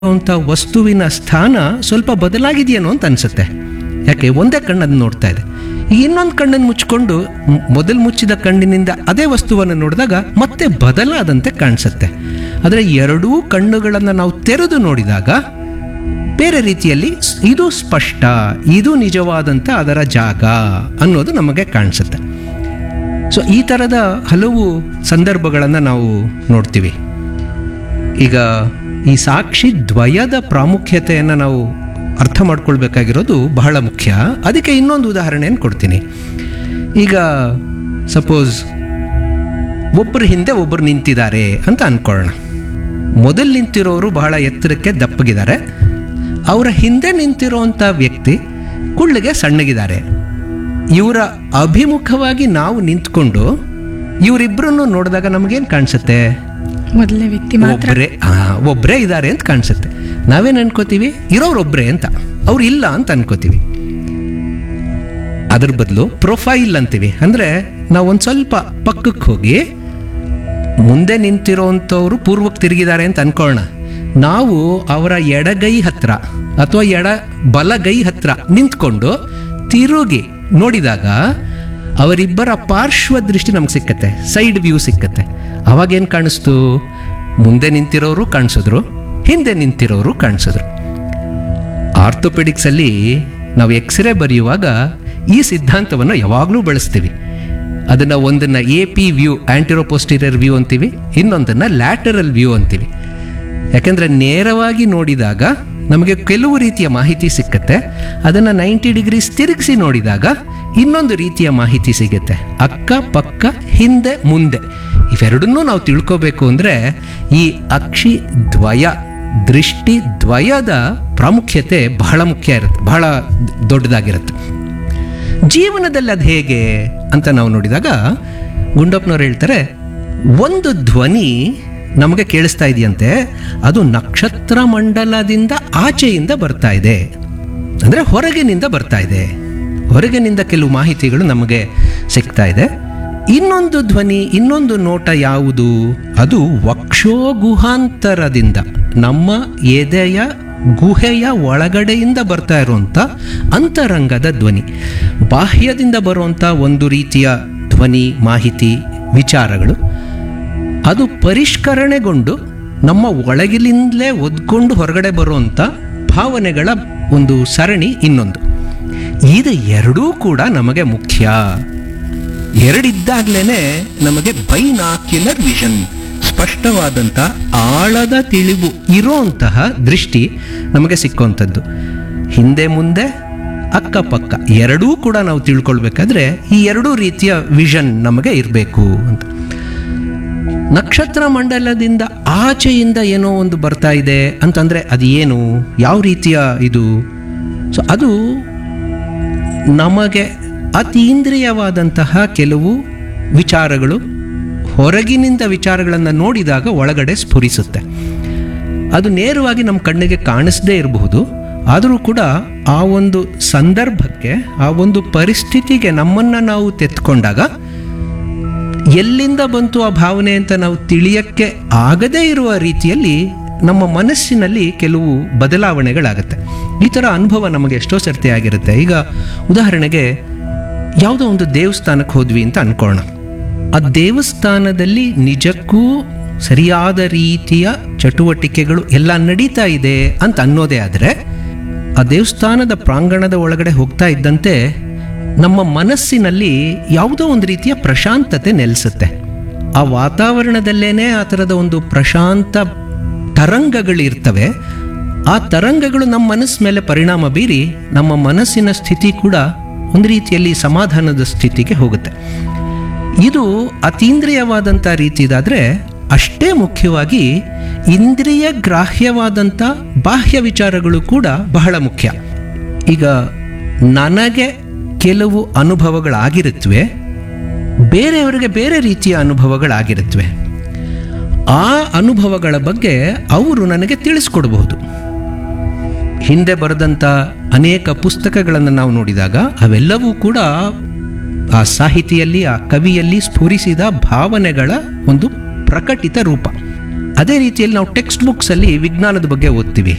ಅಂತ ವಸ್ತುವಿನ ಸ್ಥಾನ ಸ್ವಲ್ಪ ಬದಲಾಗಿದೆಯೇನೋ ಅಂತ ಅನ್ಸುತ್ತೆ ಯಾಕೆ ಒಂದೇ ಕಣ್ಣನ್ನು ನೋಡ್ತಾ ಇದೆ ಈಗ ಇನ್ನೊಂದು ಕಣ್ಣನ್ನು ಮುಚ್ಕೊಂಡು ಮ್- ಮೊದಲು ಮುಚ್ಚಿದ ಕಣ್ಣಿನಿಂದ ಅದೇ ವಸ್ತುವನ್ನು ನೋಡಿದಾಗ ಮತ್ತೆ ಬದಲಾದಂತೆ ಕಾಣಿಸುತ್ತೆ ಆದರೆ ಎರಡೂ ಕಣ್ಣುಗಳನ್ನು ನಾವು ತೆರೆದು ನೋಡಿದಾಗ ಬೇರೆ ರೀತಿಯಲ್ಲಿ ಸ್- ಇದು ಸ್ಪಷ್ಟ ಇದು ನಿಜವಾದಂಥ ಅದರ ಜಾಗ ಅನ್ನೋದು ನಮಗೆ ಕಾಣಿಸುತ್ತೆ ಸೊ ಈ ಥರದ ಹಲವು ಸಂದರ್ಭಗಳನ್ನು ನಾವು ನೋಡ್ತೀವಿ ಈಗ ಈ ಸಾಕ್ಷಿ ದ್ವಯದ ಪ್ರಾಮುಖ್ಯತೆಯನ್ನು ನಾವು ಅರ್ಥ ಮಾಡ್ಕೊಳ್ಬೇಕಾಗಿರೋದು ಬಹಳ ಮುಖ್ಯ ಅದಕ್ಕೆ ಇನ್ನೊಂದು ಉದಾಹರಣೆಯನ್ನು ಕೊಡ್ತೀನಿ ಈಗ ಸಪೋಸ್ ಒಬ್ಬರ ಹಿಂದೆ ಒಬ್ಬರು ನಿಂತಿದ್ದಾರೆ ಅಂತ ಅನ್ಕೊಳ್ಳೋಣ ಮೊದಲು ನಿಂತಿರೋರು ಬಹಳ ಎತ್ತರಕ್ಕೆ ದಪ್ಪಗಿದ್ದಾರೆ ಅವರ ಹಿಂದೆ ನಿಂತಿರೋಂಥ ವ್ಯಕ್ತಿ ಕುಳ್ಳಿಗೆ ಸಣ್ಣಗಿದ್ದಾರೆ ಇವರ ಅಭಿಮುಖವಾಗಿ ನಾವು ನಿಂತ್ಕೊಂಡು ಇವರಿಬ್ಬರನ್ನು ನೋಡಿದಾಗ ನಮಗೇನು ಕಾಣಿಸುತ್ತೆ ಮೊದಲನೇ ವ್ಯಕ್ತಿ ಮಾತ್ರ ಒಬ್ಬರೇ ಒಬ್ಬರೇ ಇದ್ದಾರೆ ಅಂತ ಕಾಣಿಸುತ್ತೆ ನಾವೇನು ಅನ್ಕೋತೀವಿ ಇರೋರು ಒಬ್ಬರೇ ಅಂತ ಅವ್ರು ಇಲ್ಲ ಅಂತ ಅನ್ಕೋತೀವಿ ಅದ್ರ ಬದಲು ಪ್ರೊಫೈಲ್ ಅಂತೀವಿ ಅಂದ್ರೆ ನಾವು ಒಂದು ಸ್ವಲ್ಪ ಪಕ್ಕಕ್ಕೆ ಹೋಗಿ ಮುಂದೆ ನಿಂತಿರೋಂಥವ್ರು ಪೂರ್ವಕ್ಕೆ ತಿರುಗಿದ್ದಾರೆ ಅಂತ ಅನ್ಕೊಳ್ಳೋಣ ನಾವು ಅವರ ಎಡಗೈ ಹತ್ರ ಅಥವಾ ಎಡ ಬಲಗೈ ಹತ್ರ ನಿಂತ್ಕೊಂಡು ತಿರುಗಿ ನೋಡಿದಾಗ ಅವರಿಬ್ಬರ ಪಾರ್ಶ್ವ ದೃಷ್ಟಿ ನಮ್ಗೆ ಸಿಕ್ಕತ್ತೆ ಸೈಡ್ ವ್ಯೂ ಸಿಕ್ಕತ್ತೆ ಅವಾಗೇನು ಕಾಣಿಸ್ತು ಮುಂದೆ ನಿಂತಿರೋರು ಕಾಣಿಸಿದ್ರು ಹಿಂದೆ ನಿಂತಿರೋರು ಕಾಣಿಸಿದ್ರು ಆರ್ಥೋಪೆಡಿಕ್ಸಲ್ಲಿ ನಾವು ಎಕ್ಸ್ರೇ ಬರೆಯುವಾಗ ಈ ಸಿದ್ಧಾಂತವನ್ನು ಯಾವಾಗಲೂ ಬಳಸ್ತೀವಿ ಅದನ್ನು ಒಂದನ್ನು A P view anteroposterior view ಅಂತೀವಿ ಇನ್ನೊಂದನ್ನು ಲ್ಯಾಟರಲ್ ವ್ಯೂ ಅಂತೀವಿ ಯಾಕೆಂದರೆ ನೇರವಾಗಿ ನೋಡಿದಾಗ ನಮಗೆ ಕೆಲವು ರೀತಿಯ ಮಾಹಿತಿ ಸಿಕ್ಕತ್ತೆ ಅದನ್ನು ನೈಂಟಿ ಡಿಗ್ರೀಸ್ ತಿರುಗಿಸಿ ನೋಡಿದಾಗ ಇನ್ನೊಂದು ರೀತಿಯ ಮಾಹಿತಿ ಸಿಗುತ್ತೆ ಅಕ್ಕ ಪಕ್ಕ ಹಿಂದೆ ಮುಂದೆ ಇವೆರಡನ್ನೂ ನಾವು ತಿಳ್ಕೋಬೇಕು ಅಂದರೆ ಈ ಅಕ್ಷಿ ದ್ವಯ ದೃಷ್ಟಿ ದ್ವಯದ ಪ್ರಾಮುಖ್ಯತೆ ಬಹಳ ಮುಖ್ಯ ಇರುತ್ತೆ ಬಹಳ ದೊಡ್ಡದಾಗಿರುತ್ತೆ ಜೀವನದಲ್ಲಿ ಅದು ಹೇಗೆ ಅಂತ ನಾವು ನೋಡಿದಾಗ ಗುಂಡಪ್ಪನವ್ರು ಹೇಳ್ತಾರೆ ಒಂದು ಧ್ವನಿ ನಮಗೆ ಕೇಳಿಸ್ತಾ ಇದೆಯಂತೆ ಅದು ನಕ್ಷತ್ರ ಮಂಡಲದಿಂದ ಆಚೆಯಿಂದ ಬರ್ತಾ ಇದೆ ಅಂದರೆ ಹೊರಗಿನಿಂದ ಬರ್ತಾ ಇದೆ ಹೊರಗಿನಿಂದ ಕೆಲವು ಮಾಹಿತಿಗಳು ನಮಗೆ ಸಿಗ್ತಾ ಇದೆ ಇನ್ನೊಂದು ಧ್ವನಿ ಇನ್ನೊಂದು ನೋಟ ಯಾವುದು ಅದು ವಕ್ಷೋಗುಹಾಂತರದಿಂದ ನಮ್ಮ ಎದೆಯ ಗುಹೆಯ ಒಳಗಡೆಯಿಂದ ಬರ್ತಾ ಇರುವಂಥ ಅಂತರಂಗದ ಧ್ವನಿ ಬಾಹ್ಯದಿಂದ ಬರುವಂಥ ಒಂದು ರೀತಿಯ ಧ್ವನಿ ಮಾಹಿತಿ ವಿಚಾರಗಳು ಅದು ಪರಿಷ್ಕರಣೆಗೊಂಡು ನಮ್ಮ ಒಳಗಿಲಿಂದಲೇ ಒದ್ಕೊಂಡು ಹೊರಗಡೆ ಬರುವಂಥ ಭಾವನೆಗಳ ಒಂದು ಸರಣಿ ಇನ್ನೊಂದು ಇದು ಎರಡೂ ಕೂಡ ನಮಗೆ ಮುಖ್ಯ ಎರಡಿದ್ದಾಗಲೇ ನಮಗೆ ಬೈನಾಕ್ಯುಲರ್ ವಿಷನ್ ಸ್ಪಷ್ಟವಾದಂಥ ಆಳದ ತಿಳಿವು ಇರೋಂತಹ ದೃಷ್ಟಿ ನಮಗೆ ಸಿಕ್ಕುವಂಥದ್ದು ಹಿಂದೆ ಮುಂದೆ ಅಕ್ಕಪಕ್ಕ ಎರಡೂ ಕೂಡ ನಾವು ತಿಳ್ಕೊಳ್ಬೇಕಾದ್ರೆ ಈ ಎರಡೂ ರೀತಿಯ ವಿಷನ್ ನಮಗೆ ಇರಬೇಕು ಅಂತ ನಕ್ಷತ್ರ ಮಂಡಲದಿಂದ ಆಚೆಯಿಂದ ಏನೋ ಒಂದು ಬರ್ತಾ ಇದೆ ಅಂತಂದರೆ ಅದು ಏನು ಯಾವ ರೀತಿಯ ಇದು ಸೊ ಅದು ನಮಗೆ ಅತೀಂದ್ರಿಯವಾದಂತಹ ಕೆಲವು ವಿಚಾರಗಳು ಹೊರಗಿನಿಂದ ವಿಚಾರಗಳನ್ನು ನೋಡಿದಾಗ ಒಳಗಡೆ ಸ್ಫುರಿಸುತ್ತೆ ಅದು ನೇರವಾಗಿ ನಮ್ಮ ಕಣ್ಣಿಗೆ ಕಾಣಿಸದೇ ಇರಬಹುದು ಆದರೂ ಕೂಡ ಆ ಒಂದು ಸಂದರ್ಭಕ್ಕೆ ಆ ಒಂದು ಪರಿಸ್ಥಿತಿಗೆ ನಮ್ಮನ್ನು ನಾವು ತೆತ್ಕೊಂಡಾಗ ಎಲ್ಲಿಂದ ಬಂತು ಆ ಭಾವನೆ ಅಂತ ನಾವು ತಿಳಿಯಕ್ಕೆ ಆಗದೇ ಇರುವ ರೀತಿಯಲ್ಲಿ ನಮ್ಮ ಮನಸ್ಸಿನಲ್ಲಿ ಕೆಲವು ಬದಲಾವಣೆಗಳಾಗುತ್ತೆ ಈ ಥರ ಅನುಭವ ನಮಗೆ ಎಷ್ಟೋ ಸರ್ತಿ ಆಗಿರುತ್ತೆ ಈಗ ಉದಾಹರಣೆಗೆ ಯಾವುದೋ ಒಂದು ದೇವಸ್ಥಾನಕ್ಕೆ ಹೋದ್ವಿ ಅಂತ ಅನ್ಕೊಳ್ಳೋಣ ಆ ದೇವಸ್ಥಾನದಲ್ಲಿ ನಿಜಕ್ಕೂ ಸರಿಯಾದ ರೀತಿಯ ಚಟುವಟಿಕೆಗಳು ಎಲ್ಲ ನಡೀತಾ ಇದೆ ಅಂತ ಅನ್ನೋದೇ ಆದರೆ ಆ ದೇವಸ್ಥಾನದ ಪ್ರಾಂಗಣದ ಒಳಗಡೆ ಹೋಗ್ತಾ ಇದ್ದಂತೆ ನಮ್ಮ ಮನಸ್ಸಿನಲ್ಲಿ ಯಾವುದೋ ಒಂದು ರೀತಿಯ ಪ್ರಶಾಂತತೆ ನೆಲೆಸುತ್ತೆ ಆ ವಾತಾವರಣದಲ್ಲೇನೆ ಆ ಥರದ ಒಂದು ಪ್ರಶಾಂತ ತರಂಗಗಳಿರ್ತವೆ ಆ ತರಂಗಗಳು ನಮ್ಮ ಮನಸ್ಸು ಮೇಲೆ ಪರಿಣಾಮ ಬೀರಿ ನಮ್ಮ ಮನಸ್ಸಿನ ಸ್ಥಿತಿ ಕೂಡ ಒಂದು ರೀತಿಯಲ್ಲಿ ಸಮಾಧಾನದ ಸ್ಥಿತಿಗೆ ಹೋಗುತ್ತೆ ಇದು ಅತೀಂದ್ರಿಯವಾದಂಥ ರೀತಿದಾದರೆ ಅಷ್ಟೇ ಮುಖ್ಯವಾಗಿ ಇಂದ್ರಿಯ ಗ್ರಾಹ್ಯವಾದಂಥ ಬಾಹ್ಯ ವಿಚಾರಗಳು ಕೂಡ ಬಹಳ ಮುಖ್ಯ ಈಗ ನನಗೆ ಕೆಲವು ಅನುಭವಗಳಾಗಿರುತ್ತವೆ ಬೇರೆಯವರಿಗೆ ಬೇರೆ ರೀತಿಯ ಅನುಭವಗಳಾಗಿರುತ್ತವೆ ಆ ಅನುಭವಗಳ ಬಗ್ಗೆ ಅವರು ನನಗೆ ತಿಳಿಸ್ಕೊಡ್ಬಹುದು ಹಿಂದೆ ಬರೆದಂಥ ಅನೇಕ ಪುಸ್ತಕಗಳನ್ನು ನಾವು ನೋಡಿದಾಗ ಅವೆಲ್ಲವೂ ಕೂಡ ಆ ಸಾಹಿತಿಯಲ್ಲಿ ಆ ಕವಿಯಲ್ಲಿ ಸ್ಫುರಿಸಿದ ಭಾವನೆಗಳ ಒಂದು ಪ್ರಕಟಿತ ರೂಪ ಅದೇ ರೀತಿಯಲ್ಲಿ ನಾವು ಟೆಕ್ಸ್ಟ್ ಬುಕ್ಸಲ್ಲಿ ವಿಜ್ಞಾನದ ಬಗ್ಗೆ ಓದ್ತೀವಿ